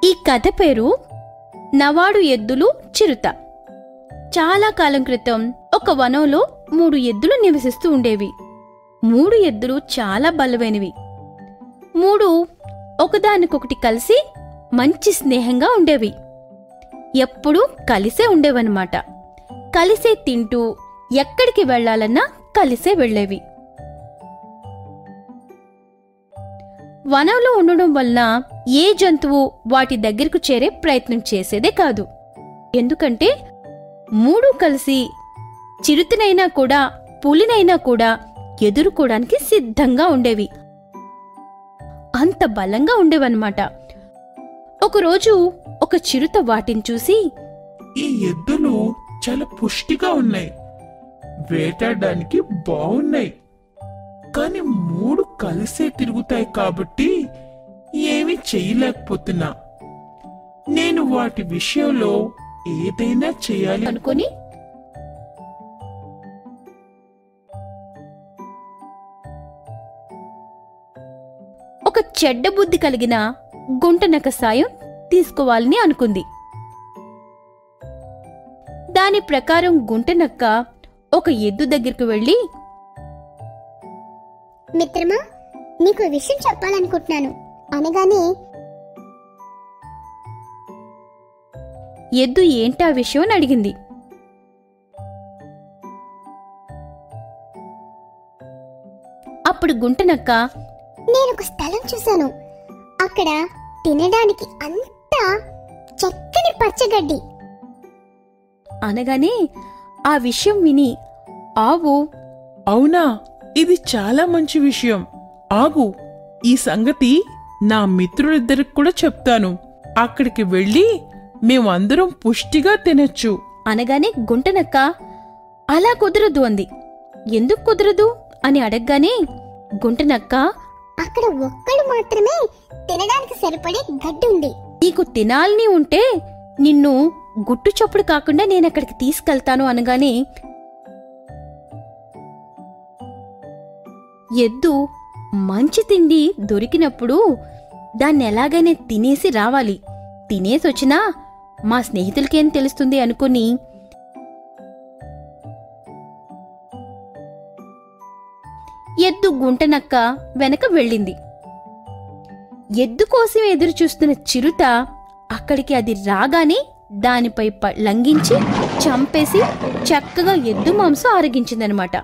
ఈ కథ పేరు నవాడు ఎద్దులు చిరుత చాలా కాలం క్రితం ఒక వనంలో మూడు ఎద్దులు నివసిస్తూ ఉండేవి మూడు ఎద్దులు చాలా బలమైనవి మూడు ఒకదానికొకటి కలిసి మంచి స్నేహంగా ఉండేవి ఎప్పుడూ కలిసే ఉండేవన్నమాట కలిసే తింటూ ఎక్కడికి వెళ్ళాలన్నా కలిసే వెళ్ళేవి వనంలో ఉండడం వలన ఏ జంతువు వాటి దగ్గరకు చేరే ప్రయత్నం చేసేదే కాదు ఎందుకంటే మూడు కలిసి చిరుతనైనా కూడా పులినైనా కూడా ఎదుర్కోవడానికి సిద్ధంగా ఉండేవి అంత బలంగా ఉండేవన్నమాట ఒకరోజు ఒక చిరుత వాటిని చూసి ఈ ఎద్దులు చాలా పుష్టిగా ఉన్నాయి వేటాడడానికి బాగున్నాయి కానీ మూడు కలిసే తిరుగుతాయి కాబట్టి ఏమీ చేయలేకపోతున్నా నేను వాటి విషయంలో ఏదైనా చేయాలి అనుకొని ఒక చెడ్డ బుద్ధి కలిగిన గుంటనక సాయం తీసుకోవాలని అనుకుంది దాని ప్రకారం గుంటనక్క ఒక ఎద్దు దగ్గరికి వెళ్ళి మిత్రమా నీకు విషయం చెప్పాలనుకుంటున్నాను అనగానే ఎద్దు ఏంటా విషయం అని అడిగింది అప్పుడు గుంటనక్క నేను ఒక స్థలం చూశాను అక్కడ తినడానికి అంతా చక్కని పచ్చగడ్డి అనగానే ఆ విషయం విని ఆవు అవునా ఇది చాలా మంచి విషయం ఆగు ఈ సంగతి నా మిత్రులిద్దరికి కూడా చెప్తాను అక్కడికి వెళ్ళి మేమందరం పుష్టిగా తినొచ్చు అనగానే గుంటనక్క అలా కుదరదు అంది ఎందుకు కుదరదు అని అడగగానే గుంటనక్క అక్కడ ఒక్కడు మాత్రమే తినడానికి సరిపడే గడ్డి ఉంది నీకు తినాలని ఉంటే నిన్ను గుట్టు చప్పుడు కాకుండా నేను అక్కడికి తీసుకెళ్తాను అనగానే ఎద్దు మంచి తిండి దొరికినప్పుడు దాన్ని ఎలాగైనా తినేసి రావాలి తినేసి వచ్చినా మా స్నేహితులకేం తెలుస్తుంది అనుకుని ఎద్దు గుంటనక్క వెనక వెళ్ళింది ఎద్దు కోసం ఎదురు చూస్తున్న చిరుత అక్కడికి అది రాగానే దానిపై ప- లంఘించి చంపేసి చక్కగా ఎద్దు మాంసం ఆరగించిందనమాట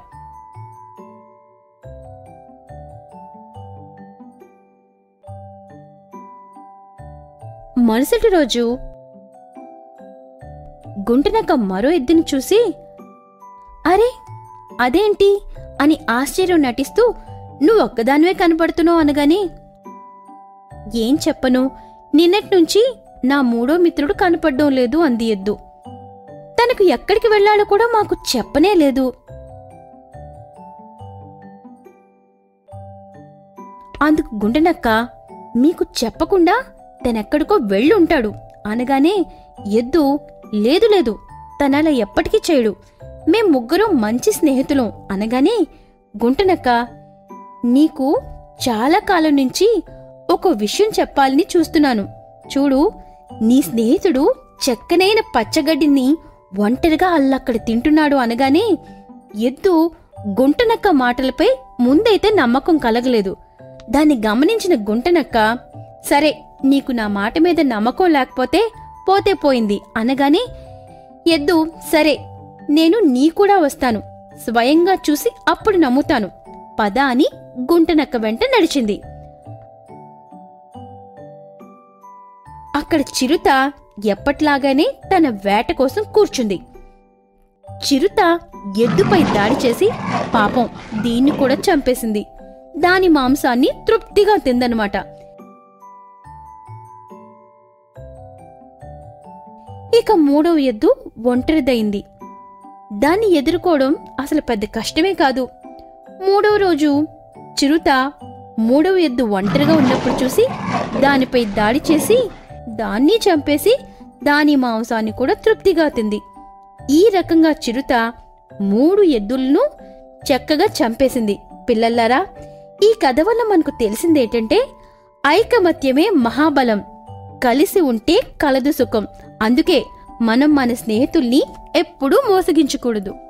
మరుసటి రోజు గుంటనక్క మరో ఎద్దుని చూసి అరే అదేంటి అని ఆశ్చర్యం నటిస్తూ నువ్వు ఒక్కదానివే కనపడుతున్నావు అనగానే ఏం చెప్పను నిన్నటి నుంచి నా మూడో మిత్రుడు కనపడడం లేదు అంది ఎద్దు తనకు ఎక్కడికి వెళ్ళాలో కూడా మాకు చెప్పనే లేదు అందుకు గుండెనక్క మీకు చెప్పకుండా తనెక్కడికో వెళ్ళుంటాడు అనగానే ఎద్దు లేదు లేదు తనలా ఎప్పటికీ చేయడు మేం ముగ్గురం మంచి స్నేహితులం అనగానే గుంటనక్క నీకు చాలా కాలం నుంచి ఒక విషయం చెప్పాలని చూస్తున్నాను చూడు నీ స్నేహితుడు చెక్కనైన పచ్చగడ్డిని ఒంటరిగా అల్లక్కడ తింటున్నాడు అనగానే ఎద్దు గుంటనక్క మాటలపై ముందైతే నమ్మకం కలగలేదు దాన్ని గమనించిన గుంటనక్క సరే నీకు నా మాట మీద నమ్మకం లేకపోతే పోతే పోయింది అనగానే ఎద్దు సరే నేను నీ కూడా వస్తాను స్వయంగా చూసి అప్పుడు నమ్ముతాను పద అని గుంటనక్క వెంట నడిచింది అక్కడ చిరుత ఎప్పట్లాగానే తన వేట కోసం కూర్చుంది చిరుత ఎద్దుపై దాడి చేసి పాపం దీన్ని కూడా చంపేసింది దాని మాంసాన్ని తృప్తిగా తిందనమాట ఇక మూడవ ఎద్దు ఒంటరిదైంది దాన్ని ఎదుర్కోవడం అసలు పెద్ద కష్టమే కాదు మూడవ రోజు చిరుత మూడవ ఎద్దు ఒంటరిగా ఉన్నప్పుడు చూసి దానిపై దాడి చేసి దాన్ని చంపేసి దాని మాంసాన్ని కూడా తృప్తిగా తింది ఈ రకంగా చిరుత మూడు ఎద్దులను చక్కగా చంపేసింది పిల్లల్లారా ఈ కథ వల్ల మనకు తెలిసిందేంటంటే ఐకమత్యమే మహాబలం కలిసి ఉంటే కలదు సుఖం అందుకే మనం మన స్నేహితుల్ని ఎప్పుడూ మోసగించకూడదు